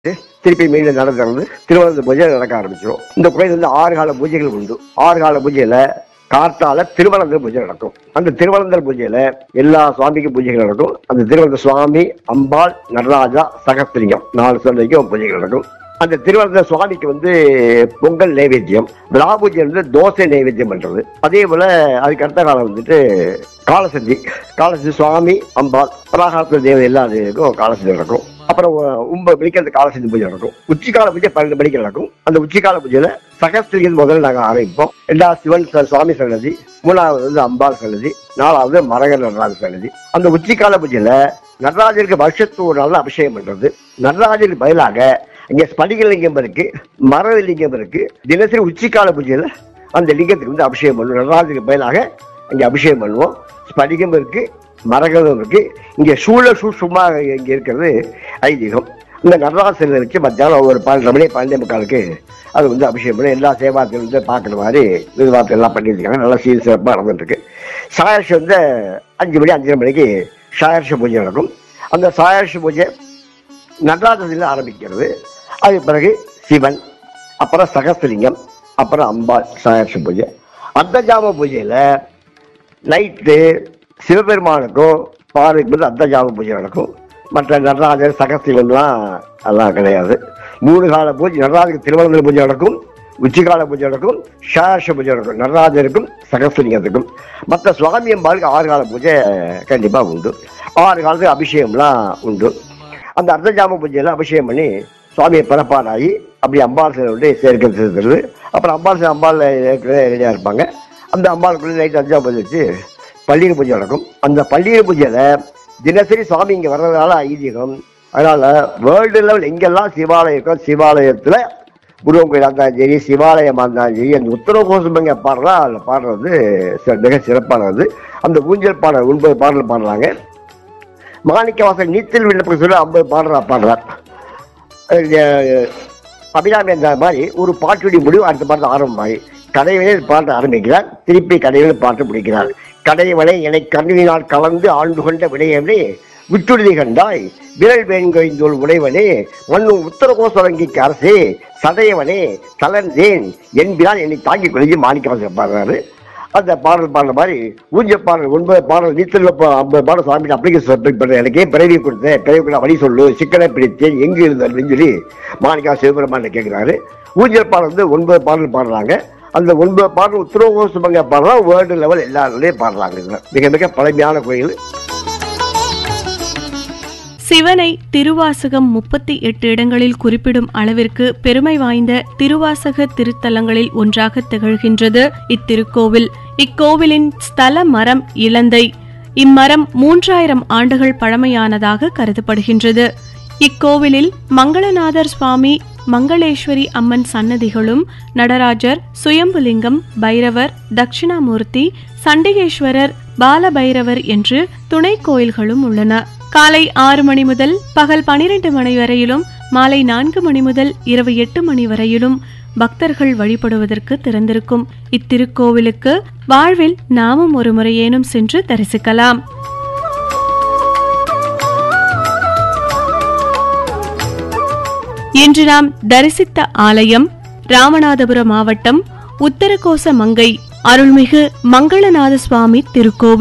திருப்பி மீண்டும் நட திறந்து திருவனந்த பூஜை நடக்க ஆரம்பிச்சிடும் இந்த கோயில் வந்து ஆறு கால பூஜைகள் உண்டு ஆறு கால பூஜையில கார்த்தால திருவனந்தர் பூஜை நடக்கும் அந்த திருவனந்தர் பூஜையில எல்லா சுவாமிக்கு பூஜைகள் நடக்கும் அந்த திருவனந்த சுவாமி அம்பாள் நடராஜா சகஸ்திரியம் நாலு சொல்லிக்கும் பூஜைகள் நடக்கும் அந்த திருவனந்த சுவாமிக்கு வந்து பொங்கல் நைவேத்தியம் விழா பூஜை வந்து தோசை நைவேத்தியம் பண்றது அதே போல அதுக்கு அடுத்த காலம் வந்துட்டு காலசந்தி காலசந்தி சுவாமி அம்பாள் பராகாரத்துல தேவதை எல்லாருக்கும் காலசந்தி நடக்கும் அப்புறம் ஒன்பது மணிக்கு அந்த காலசந்தி பூஜை நடக்கும் உச்சிக்கால பூஜை பன்னெண்டு மணிக்கு நடக்கும் அந்த உச்சிக்கால பூஜையில சகஸ்திரியம் முதல்ல நாங்கள் ஆரம்பிப்போம் ரெண்டாவது சிவன் ச- சுவாமி சன்னதி மூணாவது வந்து அம்பாள் சன்னதி நாலாவது மரகர் நடராஜர் சன்னதி அந்த உச்சிக்கால பூஜையில நடராஜருக்கு வருஷத்து ஒரு நாள் அபிஷேகம் பண்றது நடராஜருக்கு பதிலாக இங்க ஸ்படிக லிங்கம் இருக்கு மரத லிங்கம் இருக்கு தினசரி உச்சிக்கால பூஜையில அந்த லிங்கத்துக்கு வந்து அபிஷேகம் பண்ணுவோம் நடராஜருக்கு பதிலாக இங்க அபிஷேகம் பண்ணுவோம் ஸ்படிகம் இருக்கு மரகதம் இருக்கு இங்க சூழ சூட்சுமா இங்க இருக்கிறது ஐதீகம் இந்த நடராஜர் வச்சு மத்தியானம் ஒரு பன்னெண்டு மணி பன்னெண்டே முக்காலுக்கு அது வந்து அபிஷேகம் பண்ணி எல்லா சேவாத்தையும் வந்து பார்க்குற மாதிரி நிர்வாகத்தை எல்லாம் பண்ணியிருக்காங்க நல்லா சீர் சிறப்பாக நடந்துட்டு இருக்கு சாயர்ஷம் வந்து அஞ்சு மணி அஞ்சரை மணிக்கு சாயர்ஷ பூஜை நடக்கும் அந்த சாயர்ஷ பூஜை நடராஜத்தில் ஆரம்பிக்கிறது அது பிறகு சிவன் அப்புறம் சகஸ்திலிங்கம் அப்புறம் அம்பாள் சாயர்ஷ பூஜை அர்த்தஜாம பூஜையில் நைட்டு சிவபெருமானுக்கும் பார்வைக்கு வந்து அர்த்தஜாம பூஜை நடக்கும் மற்ற நடராஜர் சகஸ்திலிங்கம்லாம் அதெல்லாம் கிடையாது மூணு கால பூஜை நடராஜருக்கு திருவனந்தபுரம் பூஜை நடக்கும் உச்சிகால பூஜை நடக்கும் ஷாஷ பூஜை நடக்கும் நடராஜருக்கும் சகஸ்திலிங்கத்துக்கும் மற்ற சுவாமி அம்பாளுக்கு ஆறு கால பூஜை கண்டிப்பாக உண்டு ஆறு காலத்துக்கு அபிஷேகம்லாம் உண்டு அந்த அர்த்தஜாம பூஜையில் அபிஷேகம் பண்ணி சுவாமியை பிறப்பாடாகி அப்படி அம்பாள் சிலை வந்து சேர்க்க செலுத்துறது அப்புறம் அம்பாள் சிலை அம்பாள் ஏற்கனவே ரெடியாக இருப்பாங்க அந்த அம்பாளுக்குள்ளே நைட் அர்த்தஜாம பூஜை வச்சு பள்ளியில் பூஜை நடக்கும் அந்த பள்ளியில் பூஜையில் தினசரி சுவாமி இங்கே வர்றதுனால ஐதீகம் அதனால வேர்ல்டு லெவல் எங்கெல்லாம் சிவாலயம் இருக்கோ சிவாலயத்தில் முருகன் கோயிலாக இருந்தாலும் சரி சிவாலயமாக இருந்தாலும் சரி அந்த உத்தரவு கோசமங்க பாடுறா அதில் பாடுறது சி- மிக சிறப்பானது அந்த ஊஞ்சல் பாடல் ஒன்பது பாடல் பாடுறாங்க மாணிக்க வாசல் நீச்சல் விண்ணப்பம் சொல்லி ஐம்பது பாடுறா பாடுறார் அஹ் அபிராமி அந்த மாதிரி ஒரு பாட்டுடைய முடிவு அடுத்த பாட்டு ஆரம்பமாகி கடைவனை பாட்டு ஆரம்பிக்கிறார் திருப்பி கடைவனை பாட்டு முடிக்கிறார் கடைவனை என்னை கண்ணினால் கலந்து ஆண்டு கொண்ட விடயவனே விட்டுறுதி கண்டாய் விரல் வேண்கொய்ந்தோள் உடைவனே மண்ணும் உத்தரகோசவங்கிக்கு அரசே சடையவனே தளர்ந்தேன் என்பினால் என்னை தாங்கி கொள்ளையும் மாணிக்கவாசல் பாடுறாரு அந்த பாடல் பாடுற மாதிரி ஊஞ்ச பாடல் ஒன்பது பாடல் நீச்சல் ஐம்பது பாடல் சாமி அப்ளிகேஷன் சப்மிட் பண்ணுறேன் எனக்கே பிறவி கொடுத்தேன் பிறவி கொடுத்த வழி சொல்லு சிக்கனை பிடித்தேன் எங்கு இருந்த அப்படின்னு சொல்லி மாணிக்கா சிவபெருமான கேட்குறாரு ஊஞ்சல் பாடல் வந்து ஒன்பது பாடல் பாடுறாங்க அந்த ஒன்பது பாடல் உத்தரகோசமங்க பாடலாம் வேர்ல்டு லெவல் எல்லாருமே பாடுறாங்க இதுல மிக மிக பழமையான கோயில் சிவனை திருவாசகம் முப்பத்தி எட்டு இடங்களில் குறிப்பிடும் அளவிற்கு பெருமை வாய்ந்த திருவாசக திருத்தலங்களில் ஒன்றாக திகழ்கின்றது இத்திருக்கோவில் இக்கோவிலின் ஸ்தல மரம் இலந்தை இம்மரம் மூன்றாயிரம் ஆண்டுகள் பழமையானதாக கருதப்படுகின்றது இக்கோவிலில் மங்களநாதர் சுவாமி மங்களேஸ்வரி அம்மன் சன்னதிகளும் நடராஜர் சுயம்புலிங்கம் பைரவர் தட்சிணாமூர்த்தி சண்டிகேஸ்வரர் பாலபைரவர் என்று துணை கோயில்களும் உள்ளன காலை ஆறு மணி முதல் பகல் பனிரெண்டு மணி வரையிலும் மாலை நான்கு மணி முதல் இரவு எட்டு மணி வரையிலும் பக்தர்கள் வழிபடுவதற்கு திறந்திருக்கும் இத்திருக்கோவிலுக்கு வாழ்வில் நாமும் ஒரு முறையேனும் சென்று தரிசிக்கலாம் இன்று நாம் தரிசித்த ஆலயம் ராமநாதபுரம் மாவட்டம் உத்தரகோச மங்கை அருள்மிகு மங்களநாத சுவாமி திருக்கோவில்